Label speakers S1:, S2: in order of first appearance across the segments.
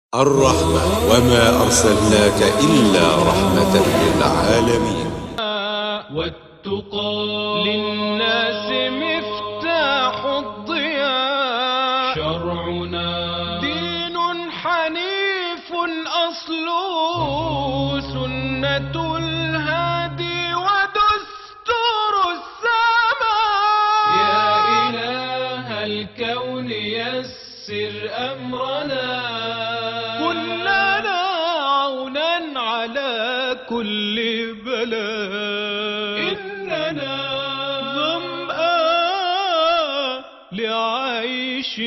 S1: الرحمة وما أرسلناك إلا رحمة للعالمين
S2: والتقى للناس مفتاح الضياء شرعنا دين حنيف أصله سنة الهادي ودستور السماء يا إله الكون يسر أمرنا كلنا عونا على كل بلاء إننا ظمآن لعيش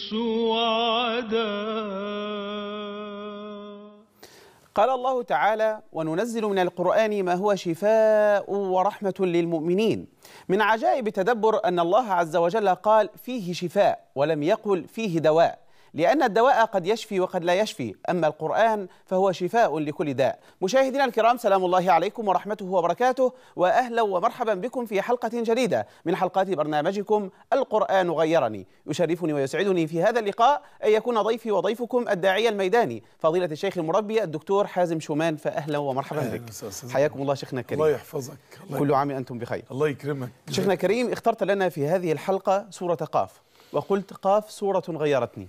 S2: السعداء
S3: قال الله تعالى وننزل من القرآن ما هو شفاء ورحمة للمؤمنين من عجائب تدبر أن الله عز وجل قال فيه شفاء ولم يقل فيه دواء لأن الدواء قد يشفي وقد لا يشفي أما القرآن فهو شفاء لكل داء مشاهدينا الكرام سلام الله عليكم ورحمته وبركاته وأهلا ومرحبا بكم في حلقة جديدة من حلقات برنامجكم القرآن غيرني يشرفني ويسعدني في هذا اللقاء أن يكون ضيفي وضيفكم الداعية الميداني فضيلة الشيخ المربي الدكتور حازم شومان فأهلا ومرحبا
S4: أهلا
S3: بك
S4: وسهلا.
S3: حياكم الله شيخنا
S4: الله
S3: الكريم
S4: يحفظك الله,
S3: كل عام أنتم بخير
S4: الله يكرمك
S3: شيخنا الكريم اخترت لنا في هذه الحلقة سورة قاف وقلت قاف سورة غيرتني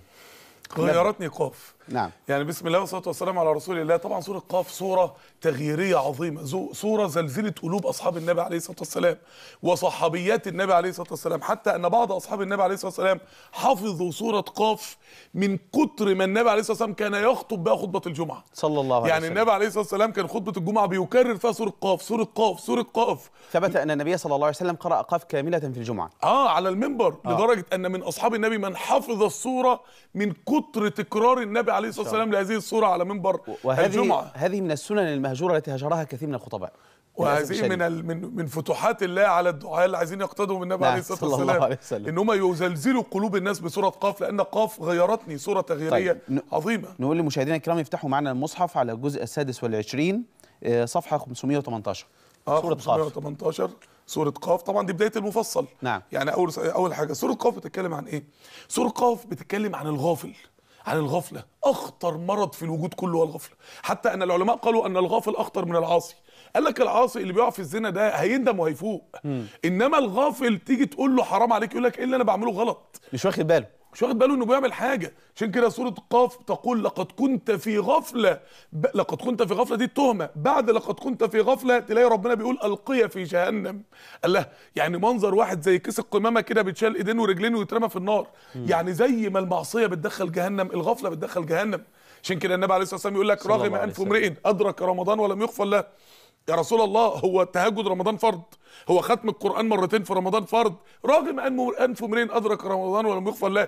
S4: غيرتني قاف
S3: نعم
S4: يعني بسم الله والصلاه والسلام على رسول الله طبعا سوره قاف سوره تغييريه عظيمه زو- سوره زلزلت قلوب اصحاب النبي عليه الصلاه والسلام وصحابيات النبي عليه الصلاه والسلام حتى ان بعض اصحاب النبي عليه الصلاه والسلام حفظوا سوره قاف من كتر ما النبي عليه الصلاه والسلام كان يخطب بها خطبه الجمعه
S3: صلى الله عليه
S4: يعني
S3: وسلم
S4: النبي عليه الصلاه والسلام كان خطبه الجمعه بيكرر فيها سوره قاف سوره قاف سوره قاف
S3: ثبت أن النبي صلى الله عليه وسلم قرأ قاف كاملة في الجمعة
S4: اه على المنبر آه. لدرجه ان من اصحاب النبي من حفظ الصوره من كتر تكرار النبي عليه الصلاه والسلام لهذه الصوره على منبر
S3: وهذه
S4: الجمعه
S3: هذه من السنن المهجورة التي هجرها كثير من الخطباء للأسف
S4: وهذه
S3: الشديد.
S4: من ال- من من فتوحات الله على الدعاء اللي عايزين يقتدوا بالنبي
S3: نعم،
S4: عليه الصلاه
S3: صلى الله
S4: والسلام
S3: عليه وسلم.
S4: ان هم يزلزلوا قلوب الناس بسوره قاف لان قاف غيرتني سوره تغييريه
S3: طيب، ن-
S4: عظيمه
S3: نقول لمشاهدينا الكرام يفتحوا معنا المصحف على الجزء السادس والعشرين آه، صفحة 518
S4: اه
S3: سورة قاف
S4: 518 سورة قاف طبعا دي بداية المفصل
S3: نعم.
S4: يعني أول أول حاجة سورة قاف بتتكلم عن إيه؟ سورة قاف بتتكلم عن الغافل عن الغفلة أخطر مرض في الوجود كله هو الغفلة حتى أن العلماء قالوا أن الغافل أخطر من العاصي قال لك العاصي اللي بيقع في الزنا ده هيندم وهيفوق إنما الغافل تيجي تقول له حرام عليك يقول لك إيه اللي أنا بعمله غلط
S3: مش واخد باله
S4: مش واخد باله انه بيعمل حاجه عشان كده سوره قاف تقول لقد كنت في غفله ب... لقد كنت في غفله دي التهمه بعد لقد كنت في غفله تلاقي ربنا بيقول القي في جهنم الله يعني منظر واحد زي كيس القمامه كده بيتشال ايدين ورجلين ويترمى في النار يعني زي ما المعصيه بتدخل جهنم الغفله بتدخل جهنم عشان كده النبي عليه الصلاه والسلام يقول لك
S3: صلى الله
S4: رغم
S3: عليه
S4: انف
S3: وسلم.
S4: امرئ ادرك رمضان ولم يغفر له يا رسول الله هو تهجد رمضان فرض هو ختم القرآن مرتين في رمضان فرض رغم أن أنف امرئ أدرك رمضان ولم يغفر له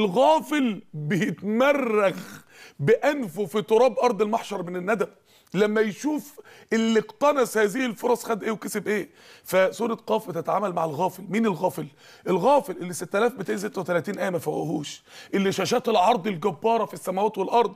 S4: الغافل بيتمرغ بأنفه في تراب أرض المحشر من الندم لما يشوف اللي اقتنص هذه الفرص خد ايه وكسب ايه فسوره قاف بتتعامل مع الغافل مين الغافل الغافل اللي 6236 ايه ما فوقهوش اللي شاشات العرض الجباره في السماوات والارض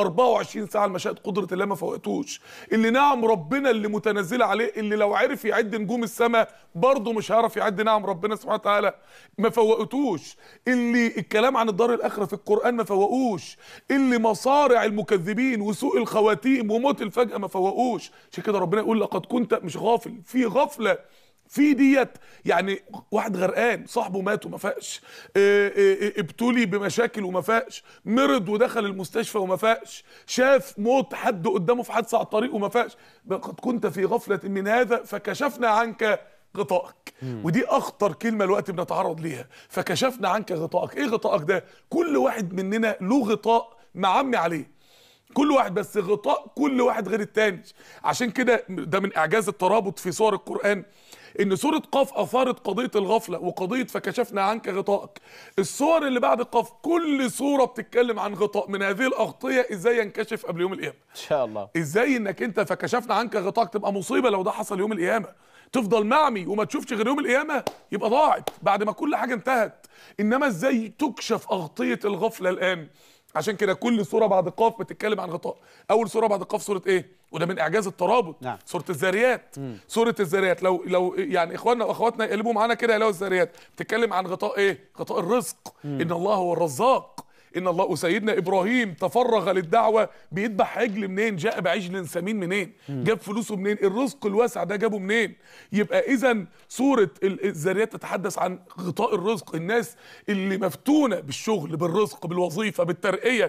S4: 24 ساعه المشاهد قدره الله ما فوقتوش اللي نعم ربنا اللي متنزله عليه اللي لو عرف يعد نجوم السماء برضه مش هيعرف يعد نعم ربنا سبحانه وتعالى ما فوقتوش اللي الكلام عن الدار الاخره في القران ما فوقوش اللي مصارع المكذبين وسوء الخواتيم وموت الفجأة ما فوقوش عشان كده ربنا يقول لقد كنت مش غافل في غفلة في ديت يعني واحد غرقان صاحبه مات وما فاقش اه، اه، اه، ابتلي بمشاكل وما فاقش مرض ودخل المستشفى وما فاقش شاف موت حد قدامه في حادثه على الطريق وما فاقش لقد كنت في غفله من هذا فكشفنا عنك غطائك ودي اخطر كلمه الوقت بنتعرض ليها فكشفنا عنك غطائك ايه غطائك ده كل واحد مننا له غطاء معمي عليه كل واحد بس غطاء كل واحد غير التاني عشان كده ده من اعجاز الترابط في سور القران ان سوره قاف اثارت قضيه الغفله وقضيه فكشفنا عنك غطائك الصور اللي بعد قاف كل سوره بتتكلم عن غطاء من هذه الاغطيه ازاي ينكشف قبل يوم القيامه
S3: إن شاء الله
S4: ازاي انك انت فكشفنا عنك غطاءك تبقى مصيبه لو ده حصل يوم القيامه تفضل معمي وما تشوفش غير يوم القيامه يبقى ضاعت بعد ما كل حاجه انتهت انما ازاي تكشف اغطيه الغفله الان عشان كده كل سوره بعد قاف بتتكلم عن غطاء اول سوره بعد قاف سوره ايه وده من اعجاز الترابط
S3: نعم.
S4: سوره الذاريات سوره الذاريات لو لو يعني اخواننا واخواتنا يقلبوا معانا كده يلاقوا الذاريات بتتكلم عن غطاء ايه غطاء الرزق ان الله هو الرزاق ان الله وسيدنا ابراهيم تفرغ للدعوه بيذبح عجل منين جاء بعجل سمين منين جاب فلوسه منين الرزق الواسع ده جابه منين يبقى اذا سوره ال- الذاريات تتحدث عن غطاء الرزق الناس اللي مفتونه بالشغل بالرزق بالوظيفه بالترقيه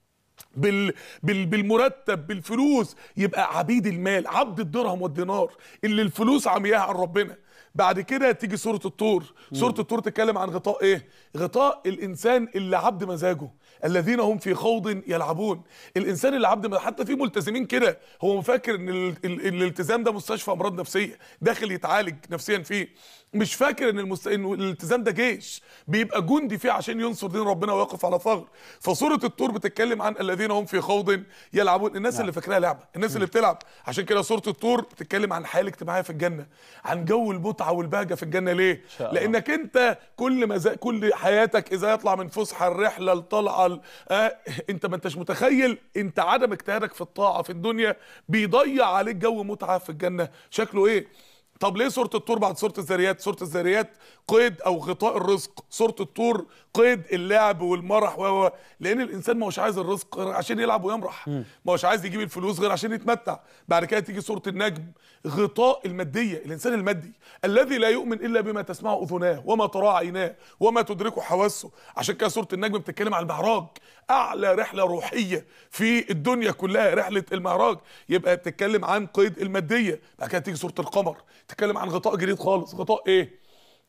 S4: بال... بال... بالمرتب بالفلوس يبقى عبيد المال عبد الدرهم والدينار اللي الفلوس عمياها عن ربنا بعد كده تيجي سورة الطور سورة الطور تتكلم عن غطاء ايه غطاء الانسان اللي عبد مزاجه الذين هم في خوض يلعبون الانسان اللي عبد مزاجه حتى في ملتزمين كده هو فاكر ان ال... ال... الالتزام ده مستشفى امراض نفسيه داخل يتعالج نفسيا فيه مش فاكر ان المست... ان الالتزام ده جيش بيبقى جندي فيه عشان ينصر دين ربنا ويقف على ثغر فسوره الطور بتتكلم عن الذين هم في خوض يلعبون الناس نعم. اللي فاكراها لعبه الناس اللي بتلعب عشان كده سوره الطور بتتكلم عن الحياه الاجتماعيه في الجنه عن جو المتعه والبهجه في الجنه ليه
S3: شاء الله.
S4: لانك انت كل مزا... كل حياتك اذا يطلع من فسحه الرحله الطلعه ال- آه انت ما انتش متخيل انت عدم اجتهادك في الطاعه في الدنيا بيضيع عليك جو متعه في الجنه شكله ايه طب ليه سوره الطور بعد سوره الذاريات سوره الذاريات قيد او غطاء الرزق سوره الطور قيد اللعب والمرح و و- لان الانسان ما هوش عايز الرزق غير عشان يلعب ويمرح ما هوش عايز يجيب الفلوس غير عشان يتمتع بعد كده تيجي سوره النجم غطاء الماديه الانسان المادي الذي لا يؤمن الا بما تسمعه اذناه وما تراه عيناه وما تدركه حواسه عشان كده سوره النجم بتتكلم عن المعراج اعلى رحله روحيه في الدنيا كلها رحله المعراج يبقى بتتكلم عن قيد الماديه بعد كده تيجي سوره القمر تتكلم عن غطاء جديد خالص غطاء ايه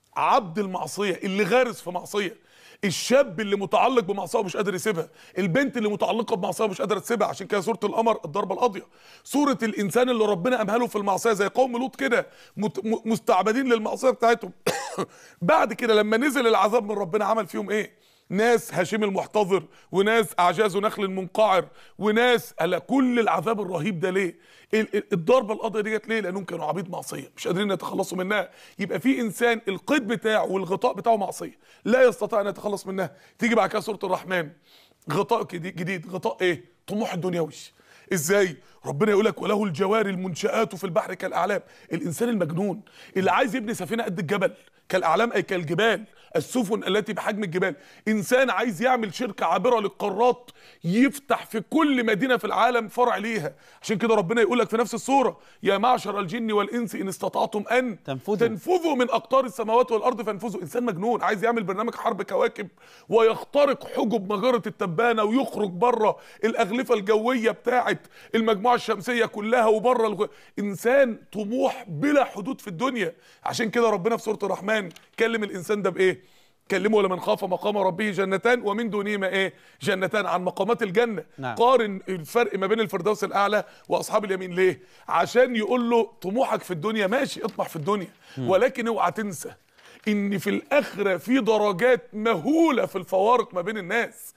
S4: عبد المعصيه اللي غارس في معصيه الشاب اللي متعلق بمعصيه ومش قادر يسيبها البنت اللي متعلقه بمعصيه ومش قادره تسيبها عشان كده سوره القمر الضربه القاضيه سوره الانسان اللي ربنا امهله في المعصيه زي قوم لوط كده مت- م- مستعبدين للمعصيه بتاعتهم بعد كده لما نزل العذاب من ربنا عمل فيهم ايه ناس هشيم المحتضر وناس اعجاز نخل منقعر وناس هلا كل العذاب الرهيب ده ليه ال- ال- الضربه القاضيه ديت ليه لانهم كانوا عبيد معصيه مش قادرين يتخلصوا منها يبقى في انسان القيد بتاعه والغطاء بتاعه معصيه لا يستطيع ان يتخلص منها تيجي بعد كده سوره الرحمن غطاء جديد جديد غطاء ايه طموح الدنيوي ازاي ربنا يقول لك وله الجوار المنشآت في البحر كالاعلام الانسان المجنون اللي عايز يبني سفينه قد الجبل كالاعلام اي كالجبال السفن التي بحجم الجبال انسان عايز يعمل شركه عابره للقارات يفتح في كل مدينه في العالم فرع ليها عشان كده ربنا يقول لك في نفس السوره يا معشر الجن والانس ان استطعتم ان
S3: تنفذوا.
S4: تنفذوا من اقطار السماوات والارض فانفذوا انسان مجنون عايز يعمل برنامج حرب كواكب ويخترق حجب مجره التبانه ويخرج بره الاغلفه الجويه بتاعه المجموعه الشمسيه كلها وبره الغ... انسان طموح بلا حدود في الدنيا عشان كده ربنا في سوره الرحمن كلم الانسان ده بايه كلمه لمن خاف مقام ربه جنتان ومن دونهما ايه جنتان عن مقامات الجنه
S3: نعم.
S4: قارن الفرق ما بين الفردوس الاعلى واصحاب اليمين ليه عشان يقول له طموحك في الدنيا ماشي اطمح في الدنيا ولكن اوعى تنسى ان في الاخره في درجات مهوله في الفوارق ما بين الناس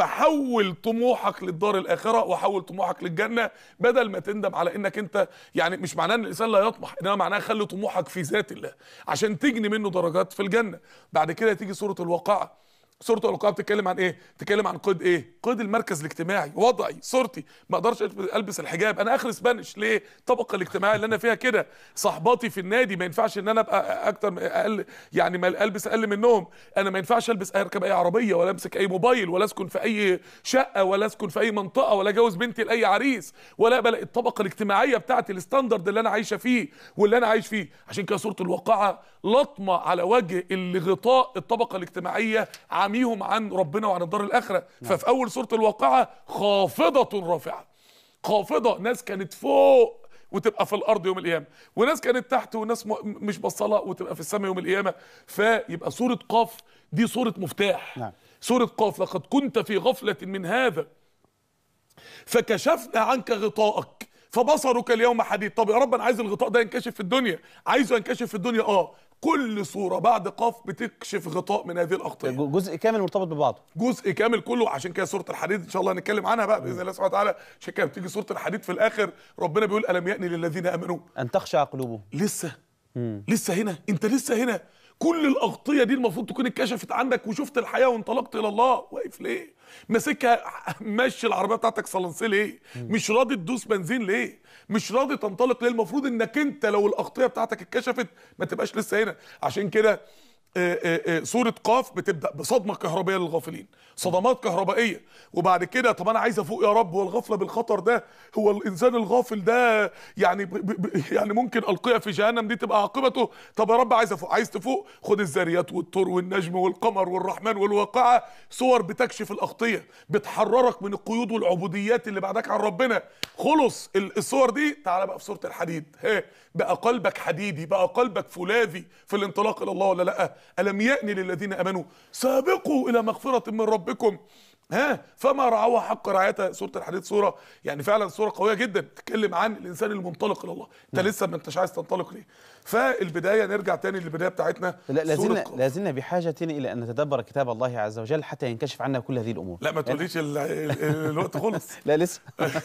S4: فحول طموحك للدار الاخره وحول طموحك للجنه بدل ما تندم على انك انت يعني مش معناه ان الانسان لا يطمح انما معناه خلي طموحك في ذات الله عشان تجني منه درجات في الجنه بعد كده تيجي سوره الواقعه سورة الوقاية بتتكلم عن ايه؟ بتتكلم عن قيد ايه؟ قيد المركز الاجتماعي، وضعي، صورتي، ما اقدرش البس الحجاب، انا اخر اسبانيش ليه؟ الطبقة الاجتماعية اللي انا فيها كده، صحباتي في النادي ما ينفعش ان انا ابقى اكتر اقل يعني ما البس اقل منهم، انا ما ينفعش البس اركب اي عربية ولا امسك اي موبايل ولا اسكن في اي شقة ولا اسكن في اي منطقة ولا اجوز بنتي لاي عريس ولا اقبل الطبقة الاجتماعية بتاعتي الستاندرد اللي انا عايشة فيه واللي انا عايش فيه، عشان كده سورة الواقعة لطمة على وجه اللي غطاء الطبقة الاجتماعية عميهم عن ربنا وعن الدار الآخرة ففي أول سورة الواقعة خافضة رافعة خافضة ناس كانت فوق وتبقى في الارض يوم القيامه وناس كانت تحت وناس م- مش بصله وتبقى في السماء يوم القيامه فيبقى سوره قاف دي سوره مفتاح
S3: نعم.
S4: سوره قاف لقد كنت في غفله من هذا فكشفنا عنك غطاءك فبصرك اليوم حديد طب يا رب انا عايز الغطاء ده ينكشف في الدنيا عايزه ينكشف في الدنيا اه كل صوره بعد قاف بتكشف غطاء من هذه الاخطاء
S3: جزء كامل مرتبط ببعضه
S4: جزء كامل كله عشان كده سوره الحديد ان شاء الله هنتكلم عنها بقى باذن الله سبحانه وتعالى عشان كده بتيجي سوره الحديد في الاخر ربنا بيقول الم يأني للذين امنوا
S3: ان تخشع قلوبهم
S4: لسه لسه هنا انت لسه هنا كل الاغطيه دي المفروض تكون اتكشفت عندك وشفت الحياه وانطلقت الى الله واقف ليه ماسكها ماشي العربيه بتاعتك صلنسي ليه مش راضي تدوس بنزين ليه مش راضي تنطلق ليه المفروض انك انت لو الاغطيه بتاعتك اتكشفت ما تبقاش لسه هنا عشان كده آه، آه، آه، سورة قاف بتبدأ بصدمة كهربائية للغافلين صدمات كهربائية وبعد كده طب أنا عايز أفوق يا رب والغفلة بالخطر ده هو الإنسان الغافل ده يعني ب ب ب يعني ممكن ألقيه في جهنم دي تبقى عاقبته طب يا رب عايز أفوق عايز تفوق خد الذاريات والطور والنجم والقمر والرحمن والواقعة صور بتكشف الأغطية بتحررك من القيود والعبوديات اللي بعدك عن ربنا خلص ال- الصور دي تعالى بقى في سورة الحديد ها بقى قلبك حديدي بقى قلبك فولاذي في الانطلاق الى الله ولا لا الم يأن للذين امنوا سابقوا الى مغفرة من ربكم ها فما رعوها حق رعايتها سوره الحديد سوره يعني فعلا سوره قويه جدا تتكلم عن الانسان المنطلق الى الله انت لسه ما انتش عايز تنطلق ليه فالبدايه نرجع تاني للبدايه بتاعتنا
S3: لا لا
S4: سورة
S3: زلنا
S4: قاف.
S3: لا زلنا بحاجة إلى أن نتدبر كتاب الله عز وجل حتى ينكشف عنا كل هذه الأمور
S4: لا ما تقوليش ال- ال- الوقت خلص
S3: لا لسه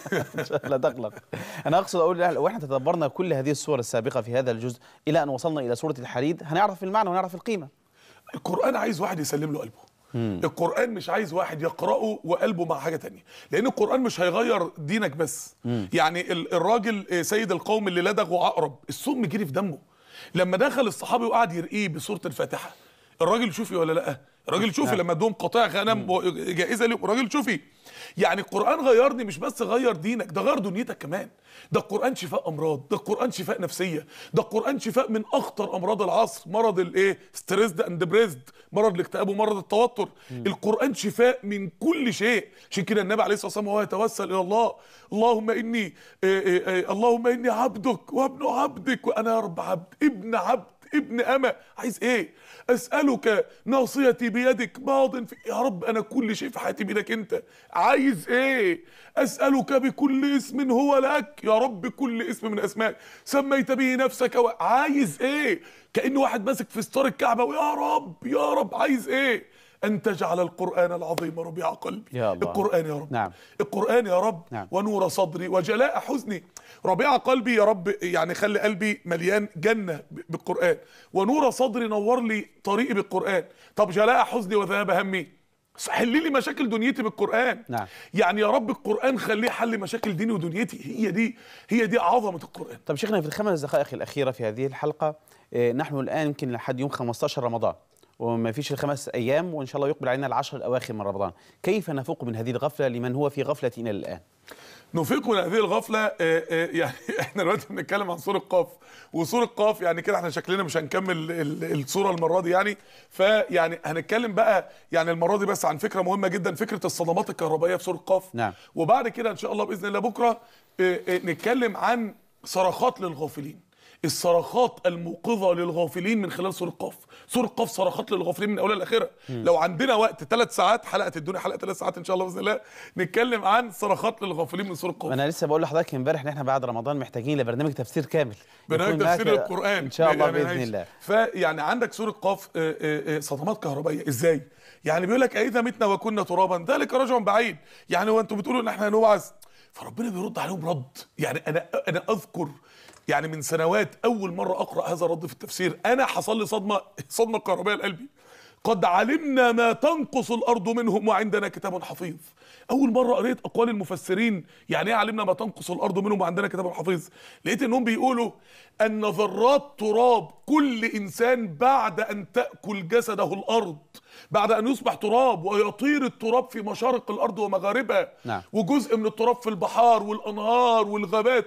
S3: لا تقلق انا اقصد اقول لا، لو احنا تدبرنا كل هذه الصور السابقه في هذا الجزء الى ان وصلنا الى سوره الحديد هنعرف المعنى ونعرف القيمه
S4: القرآن عايز واحد يسلم له قلبه القرآن مش عايز واحد يقرأه وقلبه مع حاجة تانية لأن القرآن مش هيغير دينك بس يعني ال- الراجل آه، سيد القوم اللي لدغ عقرب السم جري في دمه لما دخل الصحابي وقعد يرقيه بسورة الفاتحة الراجل شوفي ولا لا الراجل شوفي لما ادوهم قطاع غنم و- جائزة ليه الراجل شوفي يعني القرآن غيرني مش بس غير دينك ده غير دنيتك كمان ده القرآن شفاء أمراض ده القرآن شفاء نفسية ده القرآن شفاء من أخطر أمراض العصر مرض الإيه ستريسد أند بريزد مرض الاكتئاب ومرض التوتر القرآن شفاء من كل شيء عشان كده النبي عليه الصلاة والسلام وهو يتوسل إلى الله اللهم إني آه، آه، آه، اللهم إني عبدك وابن عبدك وأنا يا رب عبد ابن عبد ابن أما عايز ايه اسالك ناصيتي بيدك ماض في يا رب انا كل شيء في حياتي بيدك انت عايز ايه اسالك بكل اسم هو لك يا رب كل اسم من اسمائك سميت به نفسك و... عايز ايه كانه واحد ماسك في ستار الكعبه ويا رب يا رب عايز ايه ان تجعل القران العظيم ربيع قلبي
S3: يا الله.
S4: القران يا رب
S3: نعم.
S4: القرآن يا رب
S3: نعم.
S4: ونور صدري وجلاء حزني ربيع قلبي يا رب يعني خلي قلبي مليان جنة ب- بالقرآن ونور صدري نور لي طريقي بالقرآن طب جلاء حزني وذهاب همي حل لي مشاكل دنيتي بالقرآن
S3: نعم.
S4: يعني يا رب القرآن خليه حل مشاكل ديني ودنيتي هي دي هي دي عظمة القرآن
S3: طب شيخنا في الخمس دقائق الاخيره في هذه الحلقه آه، نحن الان يمكن لحد يوم 15 رمضان وما فيش الخمس ايام وان شاء الله يقبل علينا العشر الاواخر من رمضان كيف نفوق من هذه الغفله لمن هو في غفله الى الان
S4: نفيق من هذه الغفلة آه، آه، يعني احنا دلوقتي بنتكلم عن سورة قاف وسورة قاف يعني كده احنا شكلنا مش هنكمل ال- السورة المرة دي يعني فيعني هنتكلم بقى يعني المرة دي بس عن فكرة مهمة جدا فكرة الصدمات الكهربائية في سورة قاف
S3: نعم.
S4: وبعد كده ان شاء الله بإذن الله بكرة آه، آه، نتكلم عن صرخات للغافلين الصرخات الموقظة للغافلين من خلال سورة قاف سورة قاف صرخات للغافلين من أولها لآخرها لو عندنا وقت ثلاث ساعات حلقة الدنيا حلقة ثلاث ساعات إن شاء الله بإذن الله نتكلم عن صرخات للغافلين من سورة قاف
S3: انا لسه بقول لحضرتك امبارح ان احنا بعد رمضان محتاجين لبرنامج تفسير كامل
S4: برنامج
S3: يكون معاك-
S4: تفسير القرآن
S3: ان شاء الله
S4: يعني
S3: باذن
S4: عايش.
S3: الله
S4: فيعني عندك سورة قاف آه، آه، آه، صدمات كهربائية ازاي؟ يعني بيقول لك أئذا متنا وكنا ترابا ذلك رجع بعيد يعني هو انتوا بتقولوا ان احنا هنبعث فربنا بيرد عليهم رد يعني انا انا اذكر يعني من سنوات اول مرة اقرا هذا الرد في التفسير انا حصل لي صدمة صدمة كهربائية لقلبي قد علمنا ما تنقص الارض منهم وعندنا كتاب حفيظ اول مره قريت اقوال المفسرين يعني ايه علمنا ما تنقص الارض منهم وعندنا كتاب حفيظ لقيت انهم بيقولوا ان ذرات تراب كل انسان بعد ان تاكل جسده الارض بعد ان يصبح تراب ويطير التراب في مشارق الارض ومغاربها
S3: نعم.
S4: وجزء من التراب في البحار والانهار والغابات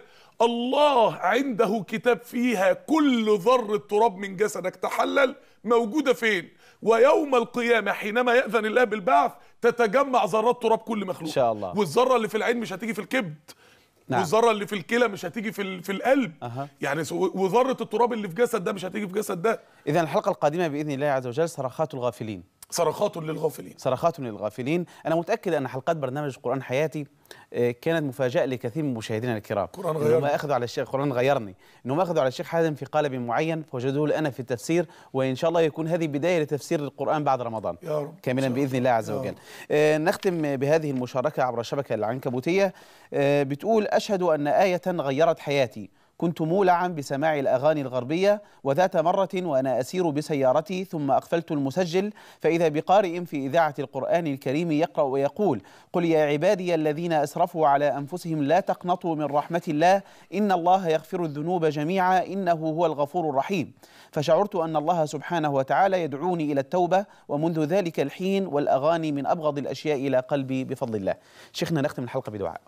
S4: الله عنده كتاب فيها كل ذرة تراب من جسدك تحلل موجودة فين ويوم القيامة حينما يأذن الله بالبعث تتجمع ذرات تراب كل مخلوق
S3: إن شاء الله.
S4: والذرة اللي في العين مش هتيجي في الكبد
S3: نعم.
S4: والذرة اللي في الكلى مش هتيجي في ال- في القلب
S3: أها.
S4: يعني سو- وذرة التراب اللي في جسد ده مش هتيجي في جسد ده
S3: اذا الحلقه القادمه باذن الله عز وجل صرخات الغافلين
S4: صرخات للغافلين
S3: صرخات للغافلين أنا متأكد أن حلقات برنامج قرآن حياتي آه، كانت مفاجأة لكثير من مشاهدينا الكرام
S4: قرآن
S3: إنهم
S4: غيرني.
S3: أخذوا على الشيخ قرآن غيرني إنهم أخذوا على الشيخ حازم في قالب معين فوجدوه الآن في التفسير وإن شاء الله يكون هذه بداية لتفسير القرآن بعد رمضان
S4: يا رب.
S3: كاملا
S4: إن شاء
S3: بإذن الله عز
S4: يا
S3: وجل
S4: رب.
S3: آه، نختم بهذه المشاركة عبر الشبكة العنكبوتية آه، بتقول أشهد أن آية غيرت حياتي كنت مولعا بسماع الأغاني الغربية وذات مرة وأنا أسير بسيارتي ثم أقفلت المسجل فإذا بقارئ في إذاعة القرآن الكريم يقرأ ويقول قل يا عبادي الذين أسرفوا على أنفسهم لا تقنطوا من رحمة الله إن الله يغفر الذنوب جميعا إنه هو الغفور الرحيم فشعرت أن الله سبحانه وتعالى يدعوني إلى التوبة ومنذ ذلك الحين والأغاني من أبغض الأشياء إلى قلبي بفضل الله شيخنا نختم الحلقة بدعاء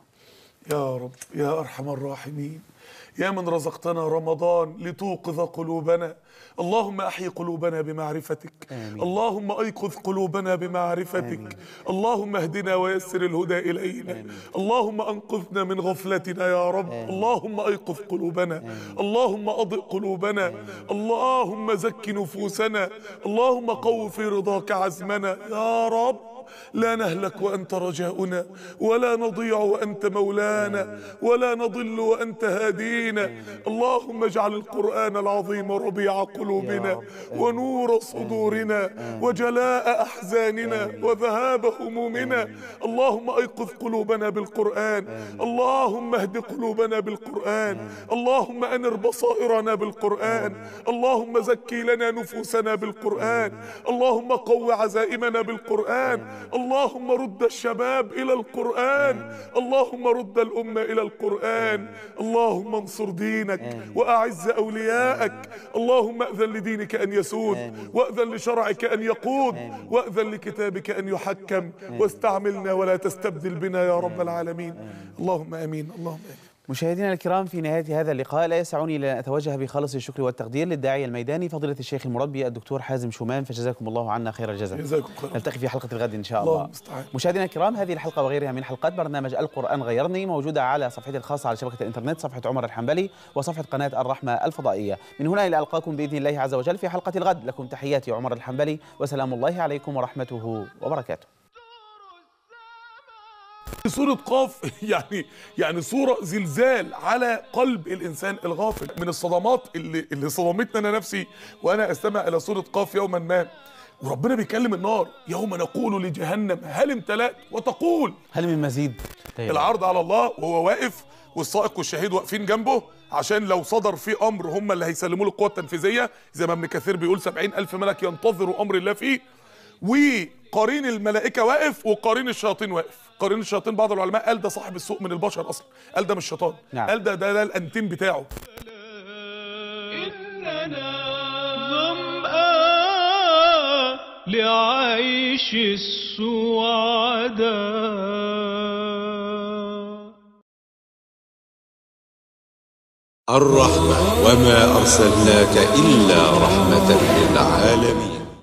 S4: يا رب يا أرحم الراحمين يا من رزقتنا رمضان لتوقظ قلوبنا اللهم أحي قلوبنا بمعرفتك
S3: آمين.
S4: اللهم أيقظ قلوبنا بمعرفتك اللهم اهدنا ويسر الهدى إلينا اللهم أنقذنا من غفلتنا يا رب اللهم أيقظ قلوبنا اللهم أضئ قلوبنا اللهم زك نفوسنا اللهم قو في رضاك عزمنا يا رب لا نهلك وأنت رجاؤنا ولا نضيع وأنت مولانا ولا نضل وأنت هادينا اللهم اجعل القرآن العظيم ربيع قلوبنا ونور صدورنا وجلاء أحزاننا وذهاب همومنا اللهم أيقظ قلوبنا بالقرآن اللهم اهد قلوبنا بالقرآن اللهم أنر بصائرنا بالقرآن اللهم زكي لنا نفوسنا بالقرآن اللهم قو عزائمنا بالقرآن اللهم رد الشباب إلى القرآن اللهم رد الأمة إلى القرآن اللهم انصر دينك وأعز أولياءك اللهم أذن لدينك أن يسود وأذن لشرعك أن يقود وأذن لكتابك أن يحكم واستعملنا ولا تستبدل بنا يا رب العالمين اللهم آمين اللهم آمين
S3: مشاهدينا الكرام في نهاية هذا اللقاء لا يسعني إلا أن أتوجه بخالص الشكر والتقدير للداعية الميداني فضيلة الشيخ المربي الدكتور حازم شومان فجزاكم الله عنا خير الجزاء
S4: جزاكم خير
S3: نلتقي في حلقة الغد إن شاء
S4: الله
S3: الله
S4: المستعان.
S3: مشاهدينا الكرام هذه الحلقة وغيرها من حلقات برنامج القرآن غيرني موجودة على صفحتي الخاصة على شبكة الإنترنت صفحة عمر الحنبلي وصفحة قناة الرحمة الفضائية من هنا إلى ألقاكم بإذن الله عز وجل في حلقة الغد لكم تحياتي عمر الحنبلي وسلام الله عليكم ورحمته وبركاته
S4: سورة قاف يعني يعني صورة زلزال على قلب الإنسان الغافل من الصدمات اللي اللي صدمتني أنا نفسي وأنا أستمع إلى سورة قاف يوما ما وربنا بيكلم النار يوم نقول لجهنم هل امتلأت وتقول
S3: هل من مزيد؟
S4: العرض على الله وهو واقف والسائق والشهيد واقفين جنبه عشان لو صدر فيه امر هم اللي هيسلموه القوه التنفيذيه زي ما ابن كثير بيقول سبعين الف ملك ينتظروا امر الله فيه وقرين الملائكه واقف وقرين الشياطين واقف قرين الشياطين بعض العلماء قال ده صاحب السوق من البشر اصلا قال ده مش شيطان
S3: نعم.
S4: قال ده ده, ده الانتين بتاعه
S2: إننا ظمآن لعيش السعداء
S1: الرحمة وما أرسلناك إلا رحمة للعالمين